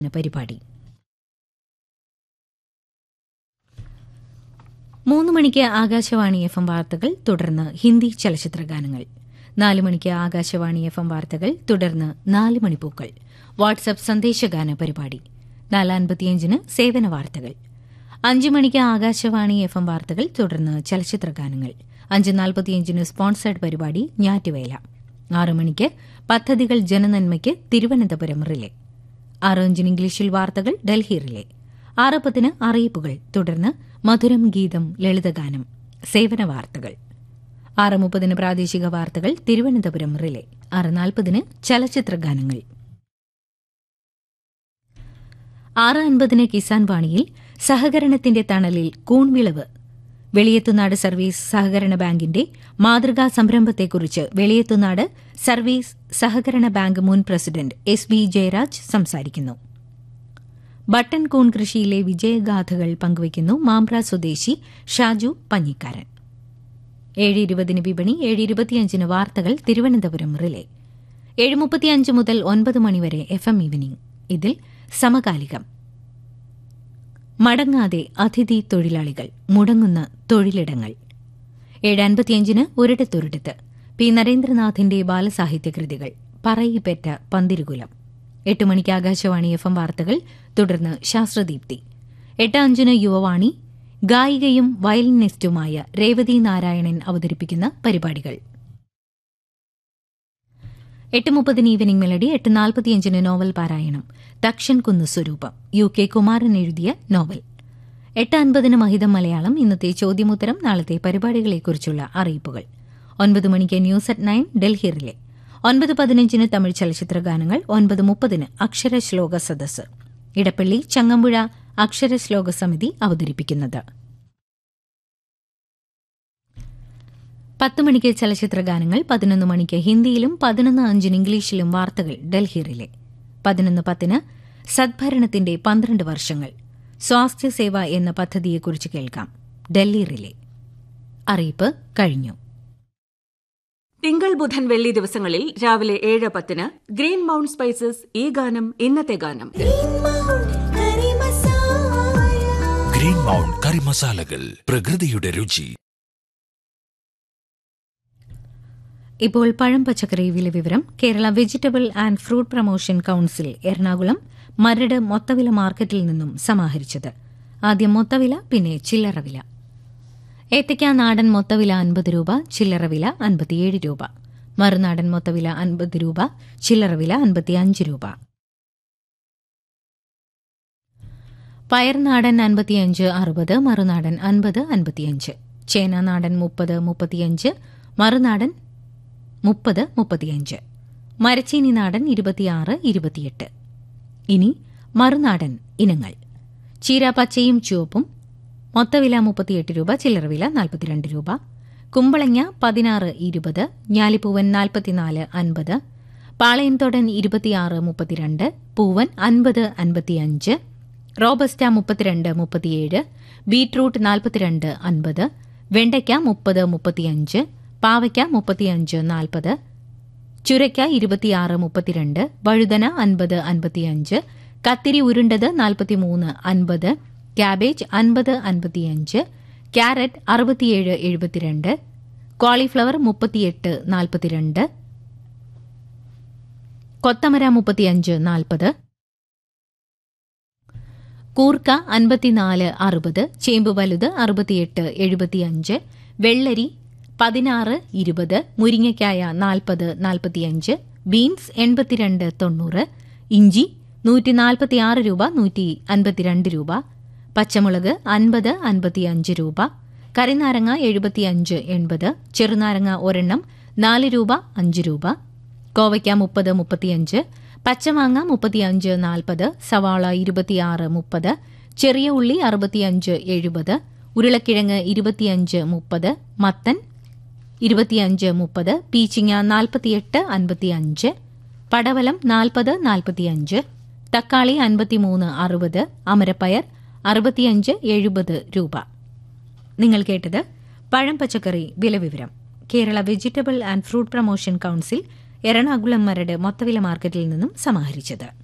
പരിപാടി മൂന്ന് മണിക്ക് ആകാശവാണി എഫ് എം വാർത്തകൾ തുടർന്ന് ഹിന്ദി ചലച്ചിത്ര ഗാനങ്ങൾ നാല് മണിക്ക് ആകാശവാണി എഫ് എം വാർത്തകൾ തുടർന്ന് നാല് മണിപ്പൂക്കൾ വാട്സ്ആപ്പ് സന്ദേശഗാന പരിപാടി നാലാൻപത്തിയഞ്ചിന് സേവന വാർത്തകൾ അഞ്ച് മണിക്ക് ആകാശവാണി എഫ് എം വാർത്തകൾ തുടർന്ന് ചലച്ചിത്ര ഗാനങ്ങൾ അഞ്ച് നാൽപ്പത്തിയഞ്ചിന് സ്പോൺസേഡ് പരിപാടി ഞാറ്റുവേല ആറ് മണിക്ക് പദ്ധതികൾ ജനനന്മയ്ക്ക് തിരുവനന്തപുരം റിലേ ആറ് അഞ്ചിന് ഇംഗ്ലീഷിൽ വാർത്തകൾ ഡൽഹി റിലേ ആറ് പത്തിന് അറിയിപ്പുകൾ തുടർന്ന് മധുരം ഗീതം ലളിതഗാനം സേവന വാർത്തകൾ ആറ് മുപ്പതിന് പ്രാദേശിക വാർത്തകൾ തിരുവനന്തപുരം റിലേ ആറ് നാൽപ്പതിന് ചലച്ചിത്ര ഗാനങ്ങൾ ആറ് അൻപതിന് കിസാൻ വാണിയിൽ സഹകരണത്തിന്റെ തണലിൽ കൂൺവിളവ് വെളിയത്തുനാട് സർവീസ് സഹകരണ ബാങ്കിന്റെ മാതൃകാ സംരംഭത്തെക്കുറിച്ച് വെളിയത്തുനാട് സർവീസ് സഹകരണ ബാങ്ക് മുൻ പ്രസിഡന്റ് എസ് ബി ജയരാജ് സംസാരിക്കുന്നു ബട്ടൺ കൂൺ കൃഷിയിലെ വിജയഗാഥകൾ പങ്കുവയ്ക്കുന്നു മാമ്പ്ര സ്വദേശി ഷാജു പഞ്ഞിക്കാരൻ ഏഴ് ഇരുപതിന് വിപണി ഏഴ് ഇരുപത്തിയഞ്ചിന് വാർത്തകൾ തിരുവനന്തപുരം റിലേ ഏഴ് മുപ്പത്തിയഞ്ച് മുതൽ ഒൻപത് മണിവരെ എഫ് എം ഈവനിംഗ് ഇതിൽ സമകാലികം മടങ്ങാതെ അതിഥി തൊഴിലാളികൾ മുടങ്ങുന്ന തൊഴിലിടങ്ങൾ ഏഴ് അൻപത്തിയഞ്ചിന് ഒരിടത്തൊരിടത്ത് പി നരേന്ദ്രനാഥിന്റെ ബാലസാഹിത്യ കൃതികൾ പറയിപ്പറ്റ പന്തിരുകുലം എട്ട് മണിക്ക് ആകാശവാണി എഫ് എം വാർത്തകൾ തുടർന്ന് ശാസ്ത്രദീപ്തി എട്ട് അഞ്ചിന് യുവവാണി ഗായികയും വയലിനിസ്റ്റുമായ രേവതി നാരായണൻ അവതരിപ്പിക്കുന്ന പരിപാടികൾ എട്ട് മുപ്പതിന് ഈവനിംഗ് മെലഡി എട്ട് നാൽപ്പത്തിയഞ്ചിന് നോവൽ പാരായണം ദക്ഷൻ കുന്ന് സ്വരൂപം യു കെ കുമാരൻ എഴുതിയ നോവൽ എട്ട് അൻപതിന് മഹിതം മലയാളം ഇന്നത്തെ ചോദ്യമുത്തരം നാളത്തെ പരിപാടികളെക്കുറിച്ചുള്ള അറിയിപ്പുകൾ ഒൻപത് മണിക്ക് news at nine Delhi relay ഒൻപത് പതിനഞ്ചിന് തമിഴ് ചലച്ചിത്ര ഗാനങ്ങൾ ഒൻപത് മുപ്പതിന് അക്ഷരശ്ലോക സദസ്സ് ഇടപ്പള്ളി ചങ്ങമ്പുഴ അക്ഷരശ്ലോക സമിതി അവതരിപ്പിക്കുന്നത് പത്ത് മണിക്ക് ചലച്ചിത്ര ഗാനങ്ങൾ പതിനൊന്ന് മണിക്ക് ഹിന്ദിയിലും പതിനൊന്ന് അഞ്ചിന് ഇംഗ്ലീഷിലും വാർത്തകൾ ഡൽഹി റിലേ പതിനൊന്ന് പത്തിന് സദ്ഭരണത്തിന്റെ പന്ത്രണ്ട് വർഷങ്ങൾ സ്വാസ്ഥ്യ സേവ എന്ന പദ്ധതിയെക്കുറിച്ച് കേൾക്കാം ഡൽഹി റിലേ അറിയിപ്പ് കഴിഞ്ഞു തിങ്കൾ ബുധൻ വെള്ളി ദിവസങ്ങളിൽ രാവിലെ ഏഴ് പത്തിന് ഗ്രീൻ മൗണ്ട് സ്പൈസസ് ഈ ഗാനം ഇന്നത്തെ ഗാനം ഗ്രീൻ മൗണ്ട് കറി മസാലകൾ പ്രകൃതിയുടെ രുചി ഇപ്പോൾ പഴം പച്ചക്കറി വില വിവരം Kerala vegetable and fruit promotion council Ernakulam Maradu മൊത്തവില മാർക്കറ്റിൽ നിന്നും സമാഹരിച്ചത് ആദ്യം മൊത്തവില പിന്നെ ചില്ലറ വില ഏത്തയ്ക്ക നാടൻ മൊത്തവില അൻപത് രൂപ ചില്ലറ വില അൻപത്തിയേഴ് രൂപ മറുനാടൻ മൊത്തവില അൻപത് രൂപ ചില്ലറ വില അൻപത്തിയഞ്ച് രൂപ പയർനാടൻ അൻപത്തിയഞ്ച് അറുപത് മറുനാടൻ അൻപത് അൻപത്തിയഞ്ച് ചേന നാടൻ മുപ്പത് മുപ്പത്തിയഞ്ച് മറുനാടൻ മുപ്പത് മുപ്പത്തിയഞ്ച് മരച്ചീനി നാടൻ ഇരുപത്തിയാറ് ഇരുപത്തിയെട്ട് ഇനി മറുനാടൻ ഇനങ്ങൾ ചീര പച്ചയും ചുവപ്പും മൊത്തവില മുപ്പത്തിയെട്ട് രൂപ ചില്ലറ വില നാൽപ്പത്തിരണ്ട് രൂപ കുമ്പളങ്ങ പതിനാറ് ഇരുപത് ഞാലിപ്പൂവൻ നാൽപ്പത്തിനാല് അൻപത് പാളയംതോടൻ ഇരുപത്തിയാറ് മുപ്പത്തിരണ്ട് പൂവൻ അൻപത് അൻപത്തിയഞ്ച് റോബസ്റ്റ മുപ്പത്തിരണ്ട് മുപ്പത്തിയേഴ് ബീട്രൂട്ട് നാൽപ്പത്തിരണ്ട് അൻപത് വെണ്ടയ്ക്ക മുപ്പത് മുപ്പത്തിയഞ്ച് പാവയ്ക്ക മുപ്പത്തിയഞ്ച് നാൽപ്പത് ചുരയ്ക്ക ഇരുപത്തിയാറ് മുപ്പത്തിരണ്ട് വഴുതന അൻപത് അൻപത്തിയഞ്ച് കത്തിരി ഉരുണ്ടത് നാൽപ്പത്തിമൂന്ന് അൻപത് ക്യാബേജ് അൻപത് അൻപത്തിയഞ്ച് ക്യാരറ്റ് അറുപത്തിയേഴ് എഴുപത്തിരണ്ട് കോളിഫ്ലവർ മുപ്പത്തിയെട്ട് നാൽപ്പത്തിരണ്ട് കൊത്തമര മുപ്പത്തിയഞ്ച് നാൽപ്പത് കൂർക്ക അൻപത്തിനാല് അറുപത് ചേമ്പ് വലുത് അറുപത്തിയെട്ട് എഴുപത്തിയഞ്ച് വെള്ളരി പതിനാറ് ഇരുപത് മുരിങ്ങയ്ക്കായ നാൽപ്പത് നാൽപ്പത്തിയഞ്ച് ബീൻസ് എൺപത്തിരണ്ട് തൊണ്ണൂറ് ഇഞ്ചി നൂറ്റി നാൽപ്പത്തിയാറ് രൂപ നൂറ്റി അൻപത്തിരണ്ട് രൂപ പച്ചമുളക് അൻപത് അൻപത്തിയഞ്ച് രൂപ കറിനാരങ്ങ എഴുപത്തിയഞ്ച് എൺപത് ചെറുനാരങ്ങ ഒരെണ്ണം നാല് രൂപ അഞ്ച് രൂപ കോവയ്ക്ക മുപ്പത് മുപ്പത്തിയഞ്ച് പച്ചമാങ്ങ മുപ്പത്തിയഞ്ച് നാൽപ്പത് സവാള ഇരുപത്തിയാറ് മുപ്പത് ചെറിയ ഉള്ളി അറുപത്തിയഞ്ച് എഴുപത് ഉരുളക്കിഴങ്ങ് ഇരുപത്തിയഞ്ച് മുപ്പത് മത്തൻ ഇരുപത്തിയഞ്ച് മുപ്പത് പീച്ചിങ്ങ നാൽപ്പത്തിയെട്ട് അൻപത്തിയഞ്ച് പടവലം നാൽപ്പത് നാൽപ്പത്തിയഞ്ച് തക്കാളി അൻപത്തിമൂന്ന് അറുപത് അമരപ്പയർ അറുപത്തിയഞ്ച് എഴുപത് രൂപ നിങ്ങൾ കേട്ടത് പഴം പച്ചക്കറി വിലവിവരം Kerala vegetable and fruit promotion council Ernakulam Maradu മൊത്തവില മാർക്കറ്റിൽ നിന്നും സമാഹരിച്ചത്